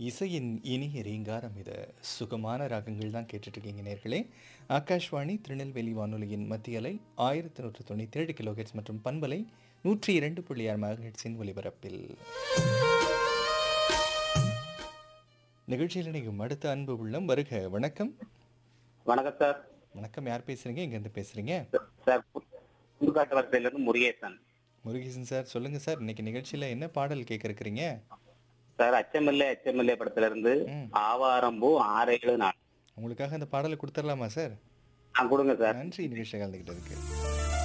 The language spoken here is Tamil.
இசையின் இனிய ரீங்காரம் இது சுகமான ராகங்கள் தான் கேட்டுட்டு இருக்கீங்க நேர்களே ஆகாஷ்வாணி திருநெல்வேலி வானொலியின் மத்திய அலை ஆயிரத்தி நூற்று தொண்ணூற்றி ஏழு கிலோஹெட்ஸ் மற்றும் பண்பலை நூற்றி இரண்டு புள்ளி ஆறு மெகாஹெட்ஸின் ஒலிபரப்பில் நிகழ்ச்சியில் இணையும் அடுத்த அன்பு உள்ளம் வருக வணக்கம் வணக்கம் சார் வணக்கம் யார் பேசுறீங்க எங்கேருந்து பேசுறீங்க சார் புதுக்காட்டு வரிசையிலிருந்து முருகேசன் முருகேசன் சார் சொல்லுங்க சார் இன்னைக்கு நிகழ்ச்சியில என்ன பாடல் கேட்க இருக்கிறீங்க சார் அச்சமில்லை அச்சமில்லை படத்துல இருந்து ம். ஆவாரம்பூ ஆறு ஏழு நாள் உங்களுக்காக அந்த பாடலை கொடுத்துடலாமா சார் ஆ கொடுங்க சார் நன்றி நிகழ்ச்சி கலந்துக்கிட்டதுக்கு